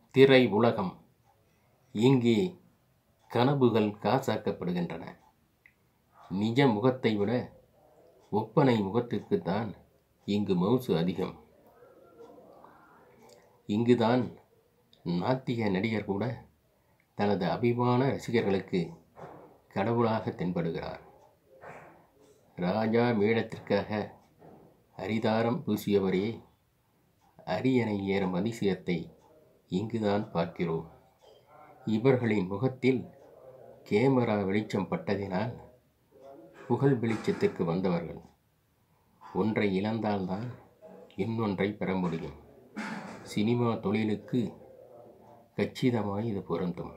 திரை உலகம் இங்கே கனவுகள் காசாக்கப்படுகின்றன நிஜ முகத்தை விட ஒப்பனை முகத்திற்குத்தான் இங்கு மவுசு அதிகம் இங்குதான் நாத்திக நடிகர் கூட தனது அபிமான ரசிகர்களுக்கு கடவுளாக தென்படுகிறார் ராஜா மேடத்திற்காக அரிதாரம் பூசியவரே அரியணை ஏறும் அதிசயத்தை இங்குதான் பார்க்கிறோம் இவர்களின் முகத்தில் கேமரா வெளிச்சம் பட்டதினால் புகழ் வெளிச்சத்திற்கு வந்தவர்கள் ஒன்றை இழந்தால்தான் இன்னொன்றை பெற முடியும் சினிமா தொழிலுக்கு கச்சிதமாய் இது பொருந்தும்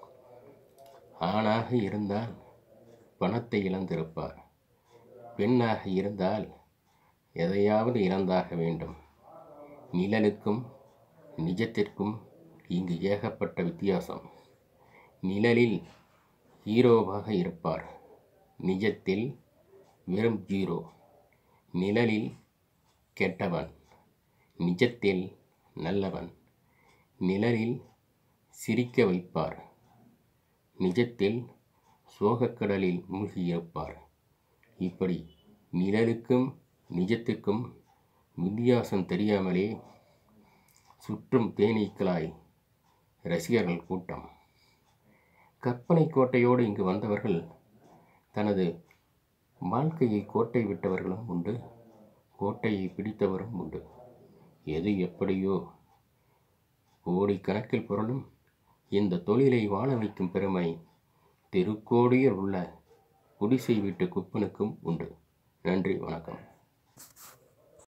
ஆணாக இருந்தால் பணத்தை இழந்திருப்பார் பெண்ணாக இருந்தால் எதையாவது இழந்தாக வேண்டும் நிழலுக்கும் நிஜத்திற்கும் இங்கு ஏகப்பட்ட வித்தியாசம் நிழலில் ஹீரோவாக இருப்பார் நிஜத்தில் வெறும் ஜீரோ நிழலில் கெட்டவன் நிஜத்தில் நல்லவன் நிழலில் சிரிக்க வைப்பார் நிஜத்தில் சோகக்கடலில் மூழ்கியிருப்பார் இப்படி நிழலுக்கும் நிஜத்துக்கும் வித்தியாசம் தெரியாமலே சுற்றும் தேனீக்களாய் ரசிகர்கள் கூட்டம் கற்பனை கோட்டையோடு இங்கு வந்தவர்கள் தனது வாழ்க்கையை கோட்டை விட்டவர்களும் உண்டு கோட்டையை பிடித்தவரும் உண்டு எது எப்படியோ கோடிக்கணக்கில் பொருளும் இந்த தொழிலை வாழ வைக்கும் பெருமை திருக்கோடியில் உள்ள குடிசை வீட்டு குப்பனுக்கும் உண்டு நன்றி வணக்கம்